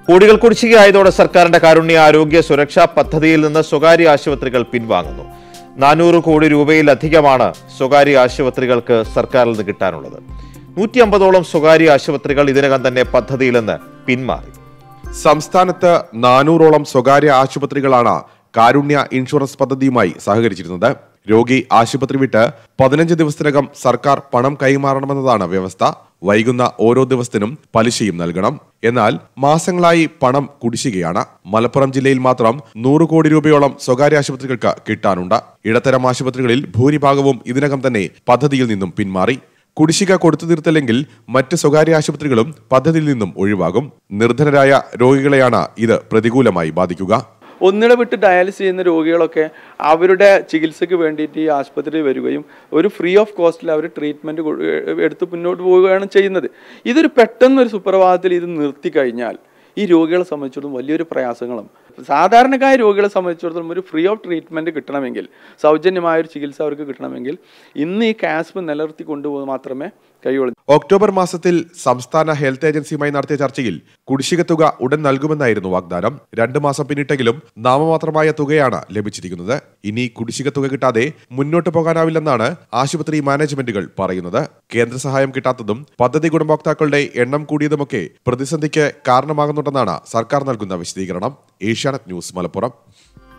കോടികൾ കുടിശ്ശികയായതോടെ സർക്കാരിന്റെ കാരുണ്യ ആരോഗ്യ സുരക്ഷാ പദ്ധതിയിൽ നിന്ന് സ്വകാര്യ ആശുപത്രികൾ പിൻവാങ്ങുന്നു നാനൂറ് കോടി രൂപയിലധികമാണ് സ്വകാര്യ ആശുപത്രികൾക്ക് സർക്കാരിൽ നിന്ന് കിട്ടാനുള്ളത് നൂറ്റി അമ്പതോളം സ്വകാര്യ ആശുപത്രികൾ ഇതിനകം തന്നെ പദ്ധതിയിൽ നിന്ന് പിന്മാറി സംസ്ഥാനത്ത് നാനൂറോളം സ്വകാര്യ ആശുപത്രികളാണ് കാരുണ്യ ഇൻഷുറൻസ് പദ്ധതിയുമായി സഹകരിച്ചിരുന്നത് രോഗി ആശുപത്രി വിട്ട് പതിനഞ്ച് ദിവസത്തിനകം സർക്കാർ പണം കൈമാറണമെന്നതാണ് വ്യവസ്ഥ വൈകുന്ന ഓരോ ദിവസത്തിനും പലിശയും നൽകണം എന്നാൽ മാസങ്ങളായി പണം കുടിശ്ശികയാണ് മലപ്പുറം ജില്ലയിൽ മാത്രം നൂറ് കോടി രൂപയോളം സ്വകാര്യ ആശുപത്രികൾക്ക് കിട്ടാനുണ്ട് ഇടത്തരം ആശുപത്രികളിൽ ഭൂരിഭാഗവും ഇതിനകം തന്നെ പദ്ധതിയിൽ നിന്നും പിന്മാറി കുടിശ്ശിക കൊടുത്തു തീർത്തില്ലെങ്കിൽ മറ്റ് സ്വകാര്യ ആശുപത്രികളും പദ്ധതിയിൽ നിന്നും ഒഴിവാകും നിർധനരായ രോഗികളെയാണ് ഇത് പ്രതികൂലമായി ബാധിക്കുക ഒന്നിട വിട്ട് ഡയാലിസിസ് ചെയ്യുന്ന രോഗികളൊക്കെ അവരുടെ ചികിത്സയ്ക്ക് വേണ്ടിയിട്ട് ഈ ആശുപത്രിയിൽ വരികയും ഒരു ഫ്രീ ഓഫ് കോസ്റ്റിൽ അവർ ട്രീറ്റ്മെൻറ്റ് എടുത്ത് മുന്നോട്ട് പോവുകയാണ് ചെയ്യുന്നത് ഇതൊരു പെട്ടെന്നൊരു സുപ്രഭാതത്തിൽ ഇത് നിർത്തി കഴിഞ്ഞാൽ ഈ രോഗികളെ സംബന്ധിച്ചിടത്തോളം വലിയൊരു പ്രയാസങ്ങളും സാധാരണക്കായ രോഗികളെ സംബന്ധിച്ചിടത്തോളം ഒരു ഫ്രീ ഓഫ് ട്രീറ്റ്മെൻറ്റ് കിട്ടണമെങ്കിൽ സൗജന്യമായ ഒരു ചികിത്സ അവർക്ക് കിട്ടണമെങ്കിൽ ഇന്ന് ഈ കാസ്പ് നിലനിർത്തി കൊണ്ടുപോകുന്നത് മാത്രമേ കഴിയുള്ളൂ ഒക്ടോബർ മാസത്തിൽ സംസ്ഥാന ഹെൽത്ത് ഏജൻസിയുമായി നടത്തിയ ചർച്ചയിൽ കുടിശ്ശിക തുക ഉടൻ നൽകുമെന്നായിരുന്നു വാഗ്ദാനം രണ്ടു മാസം പിന്നിട്ടെങ്കിലും നാമമാത്രമായ തുകയാണ് ലഭിച്ചിരിക്കുന്നത് ഇനി കുടിശ്ശിക തുക കിട്ടാതെ മുന്നോട്ട് പോകാനാവില്ലെന്നാണ് ആശുപത്രി മാനേജ്മെന്റുകൾ പറയുന്നത് കേന്ദ്ര സഹായം കിട്ടാത്തതും പദ്ധതി ഗുണഭോക്താക്കളുടെ എണ്ണം കൂടിയതുമൊക്കെ പ്രതിസന്ധിക്ക് കാരണമാകുന്നുണ്ടെന്നാണ് സർക്കാർ നൽകുന്ന വിശദീകരണം ഏഷ്യാനെറ്റ് ന്യൂസ് മലപ്പുറം